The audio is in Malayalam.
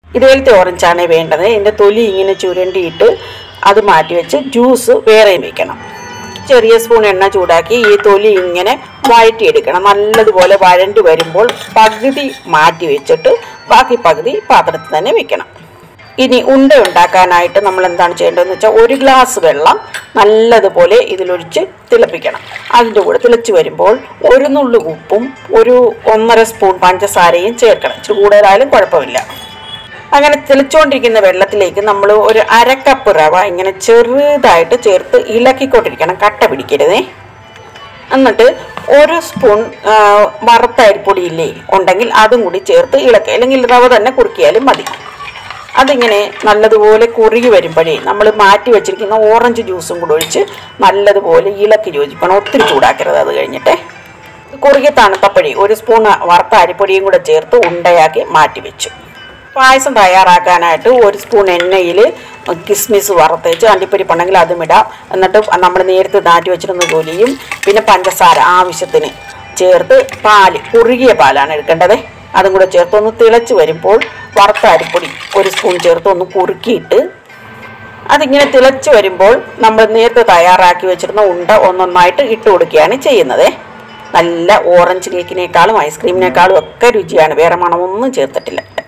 ഇതുപോലത്തെ ഓറഞ്ചാണ് വേണ്ടത് ഇതിൻ്റെ തൊലി ഇങ്ങനെ ചുരണ്ടിയിട്ട് അത് മാറ്റി വെച്ച് ജ്യൂസ് വേറെയും വെക്കണം ചെറിയ സ്പൂൺ എണ്ണ ചൂടാക്കി ഈ തൊലി ഇങ്ങനെ വഴറ്റിയെടുക്കണം നല്ലതുപോലെ വഴണ്ടി വരുമ്പോൾ പകുതി മാറ്റി വെച്ചിട്ട് ബാക്കി പകുതി പാത്രത്തിൽ തന്നെ വെക്കണം ഇനി ഉണ്ട ഉണ്ടാക്കാനായിട്ട് നമ്മൾ എന്താണ് ചെയ്യേണ്ടതെന്ന് വെച്ചാൽ ഒരു ഗ്ലാസ് വെള്ളം നല്ലതുപോലെ ഇതിലൊഴിച്ച് തിളപ്പിക്കണം അതിൻ്റെ കൂടെ തിളച്ച് വരുമ്പോൾ ഒരു നുള്ളു ഉപ്പും ഒരു ഒന്നര സ്പൂൺ പഞ്ചസാരയും ചേർക്കണം ഇച്ചിരി കൂടുതലായാലും കുഴപ്പമില്ല അങ്ങനെ തിളച്ചുകൊണ്ടിരിക്കുന്ന വെള്ളത്തിലേക്ക് നമ്മൾ ഒരു അരക്കപ്പ് റവ ഇങ്ങനെ ചെറുതായിട്ട് ചേർത്ത് ഇളക്കിക്കൊണ്ടിരിക്കണം കട്ട പിടിക്കരുതേ എന്നിട്ട് ഒരു സ്പൂൺ ആ, വറുത്ത അരിപ്പൊടി ഇല്ലേ ഉണ്ടെങ്കിൽ അതും കൂടി ചേർത്ത് ഇളക്കുക അല്ലെങ്കിൽ റവ തന്നെ കുറുക്കിയാലും മതി അതിങ്ങനെ നല്ലതുപോലെ കുറുകി വരുമ്പോഴേ നമ്മൾ മാറ്റി വെച്ചിരിക്കുന്ന ഓറഞ്ച് ജ്യൂസും കൂടെ ഒഴിച്ച് നല്ലതുപോലെ ഇളക്കി യോജിക്കണം ഒത്തിരി ചൂടാക്കരുത് അത് കഴിഞ്ഞിട്ട് കുറുകി തണുത്തപ്പോഴേ ഒരു സ്പൂൺ വറുത്ത അരിപ്പൊടിയും കൂടെ ചേർത്ത് ഉണ്ടയാക്കി മാറ്റി വെച്ചു പായസം തയ്യാറാക്കാനായിട്ട് ഒരു സ്പൂൺ എണ്ണയിൽ കിസ്മിസ് വറുത്തേച്ച് അണ്ടിപ്പരിപ്പുണ്ടെങ്കിൽ അതും ഇടാം എന്നിട്ട് നമ്മൾ നേരത്തെ നാട്ടി വെച്ചിരുന്ന തൊലിയും പിന്നെ പഞ്ചസാര ആവശ്യത്തിന് ചേർത്ത് പാല് കുറുകിയ പാലാണ് എടുക്കേണ്ടത് അതും കൂടെ ചേർത്ത് ഒന്ന് തിളച്ച് വരുമ്പോൾ വറുത്ത അരിപ്പൊടി ഒരു സ്പൂൺ ചേർത്ത് ഒന്ന് കുറുക്കിയിട്ട് അതിങ്ങനെ തിളച്ച് വരുമ്പോൾ നമ്മൾ നേരത്തെ തയ്യാറാക്കി വെച്ചിരുന്ന ഉണ്ട ഒന്നൊന്നായിട്ട് ഇട്ട് കൊടുക്കുകയാണ് ചെയ്യുന്നത് നല്ല ഓറഞ്ച് കേക്കിനേക്കാളും ഐസ്ക്രീമിനേക്കാളും ഒക്കെ രുചിയാണ് വേറെ മണമൊന്നും ചേർത്തിട്ടില്ല